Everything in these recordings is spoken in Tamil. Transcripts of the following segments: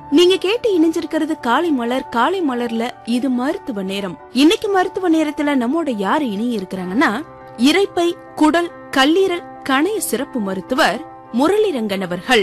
நீங்க கேட்டு இணைஞ்சிருக்கிறது காலை மலர் காலை மலர்ல இது மருத்துவ நேரம் இன்னைக்கு மருத்துவ நேரத்துல நம்மோட யாரு இணைய இருக்கிறாங்கன்னா இரைப்பை குடல் கல்லீரல் கணைய சிறப்பு மருத்துவர் முரளிரங்கன் அவர்கள்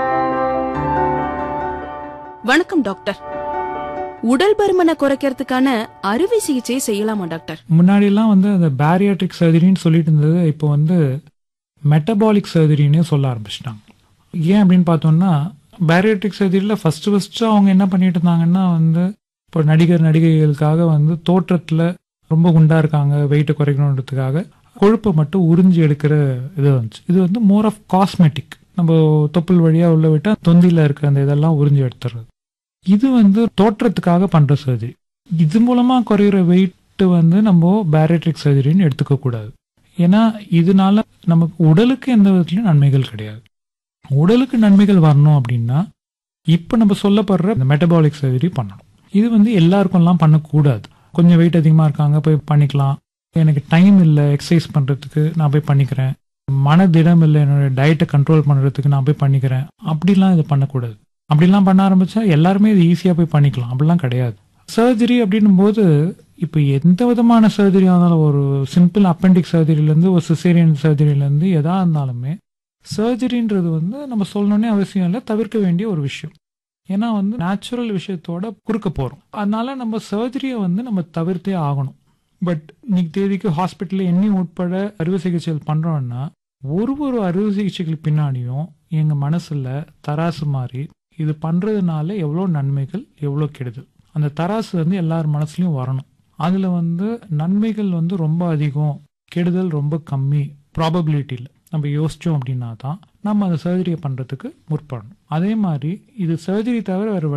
வணக்கம் டாக்டர் உடல் பருமனை குறைக்கிறதுக்கான அறுவை சிகிச்சை செய்யலாமா டாக்டர் முன்னாடிலாம் வந்து அந்த பேரியாட்ரிக் சர்ஜரின்னு சொல்லிட்டு இருந்தது இப்போ வந்து மெட்டபாலிக் சர்ஜரின்னு சொல்ல ஆரம்பிச்சிட்டாங்க ஏன் அப்படின்னு பார்த்தோம்னா பேரியாட்ரிக் சர்ஜரியில் ஃபஸ்ட்டு ஃபஸ்ட்டு அவங்க என்ன பண்ணிட்டு இருந்தாங்கன்னா வந்து இப்போ நடிகர் நடிகைகளுக்காக வந்து தோற்றத்தில் ரொம்ப குண்டா இருக்காங்க வெயிட்டை குறைக்கணுன்றதுக்காக கொழுப்பை மட்டும் உறிஞ்சி எடுக்கிற இது வந்துச்சு இது வந்து மோர் ஆஃப் காஸ்மெட்டிக் நம்ம தொப்புள் வழியாக உள்ள விட்டால் தொந்தியில் இருக்க அந்த இதெல்லாம் உறிஞ்சி எடுத்துறது இது வந்து தோற்றத்துக்காக பண்ற சர்ஜரி இது மூலமா குறையிற வெயிட் வந்து நம்ம பேரியாட்ரிக் சர்ஜரின்னு எடுத்துக்க கூடாது ஏன்னா இதனால நமக்கு உடலுக்கு எந்த விதத்துலயும் நன்மைகள் கிடையாது உடலுக்கு நன்மைகள் வரணும் அப்படின்னா இப்போ நம்ம சொல்லப்படுற இந்த மெட்டபாலிக் சர்ஜரி பண்ணணும் இது வந்து எல்லாருக்கும்லாம் பண்ணக்கூடாது கொஞ்சம் வெயிட் அதிகமாக இருக்காங்க போய் பண்ணிக்கலாம் எனக்கு டைம் இல்லை எக்ஸசைஸ் பண்ணுறதுக்கு நான் போய் பண்ணிக்கிறேன் மனதிடம் இல்லை என்னோட டயட்டை கண்ட்ரோல் பண்ணுறதுக்கு நான் போய் பண்ணிக்கிறேன் அப்படிலாம் இது பண்ணக்கூடாது அப்படிலாம் பண்ண ஆரம்பிச்சா எல்லாருமே இது ஈஸியாக போய் பண்ணிக்கலாம் அப்படிலாம் கிடையாது சர்ஜரி அப்படின்னும் போது இப்போ எந்த விதமான சர்ஜரியாக இருந்தாலும் ஒரு சிம்பிள் அப்பெண்டிக் சர்ஜரியிலேருந்து ஒரு சிசேரியன் சர்ஜரியிலேருந்து எதா இருந்தாலுமே சர்ஜரின்றது வந்து நம்ம சொல்லணுன்னே அவசியம் இல்லை தவிர்க்க வேண்டிய ஒரு விஷயம் ஏன்னா வந்து நேச்சுரல் விஷயத்தோட குறுக்க போகிறோம் அதனால நம்ம சர்ஜரியை வந்து நம்ம தவிர்த்தே ஆகணும் பட் இன்னைக்கு தேதிக்கு ஹாஸ்பிட்டலில் எண்ணி உட்பட அறுவை சிகிச்சைகள் பண்ணுறோன்னா ஒரு ஒரு அறுவை சிகிச்சைகள் பின்னாடியும் எங்கள் மனசில் தராசு மாதிரி இது பண்ணுறதுனால எவ்வளோ நன்மைகள் எவ்வளோ கெடுதல் அந்த தராசு வந்து எல்லார் மனசுலையும் வரணும் அதில் வந்து நன்மைகள் வந்து ரொம்ப அதிகம் கெடுதல் ரொம்ப கம்மி ப்ராபபிலிட்டியில் நம்ம யோசிச்சோம் அப்படின்னா தான் நம்ம அந்த சர்ஜரியை பண்ணுறதுக்கு முற்படணும் அதே மாதிரி இது சர்ஜரி தவிர வேறு